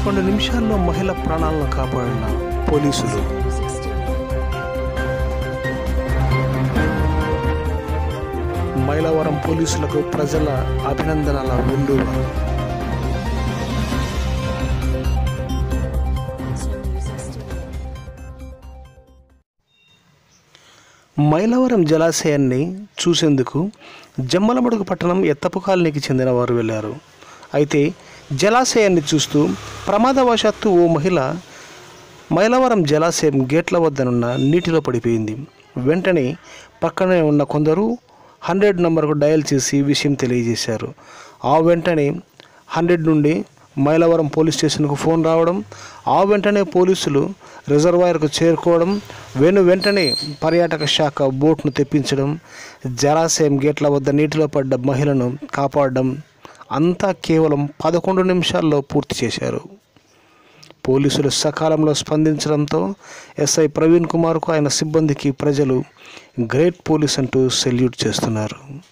పదకొండు నిమిషాల్లో మహిళ ప్రాణాలను కాపాడిన పోలీసులు మైలవరం పోలీసులకు ప్రజల అభినందనల వెల్లువ మైలవరం జలాశయాన్ని చూసేందుకు జమ్మలమడుగు పట్టణం ఎత్తపు కాలనీకి చెందిన వారు వెళ్ళారు అయితే జలాశయాన్ని చూస్తూ ప్రమాదవశాత్తు ఓ మహిళ మైలవరం జలాశయం గేట్ల వద్దనున్న నీటిలో పడిపోయింది వెంటనే పక్కనే ఉన్న కొందరు హండ్రెడ్ నంబర్కు డయల్ చేసి విషయం తెలియజేశారు ఆ వెంటనే హండ్రెడ్ నుండి మైలవరం పోలీస్ స్టేషన్కు ఫోన్ రావడం ఆ వెంటనే పోలీసులు రిజర్వాయర్కు చేరుకోవడం వెను వెంటనే పర్యాటక శాఖ బోట్ను తెప్పించడం జలాశయం గేట్ల వద్ద నీటిలో పడ్డ మహిళను కాపాడడం అంతా కేవలం పదకొండు నిమిషాల్లో పూర్తి చేశారు పోలీసులు సకాలంలో స్పందించడంతో ఎస్ఐ ప్రవీణ్ కుమార్కు ఆయన సిబ్బందికి ప్రజలు గ్రేట్ పోలీస్ అంటూ సెల్యూట్ చేస్తున్నారు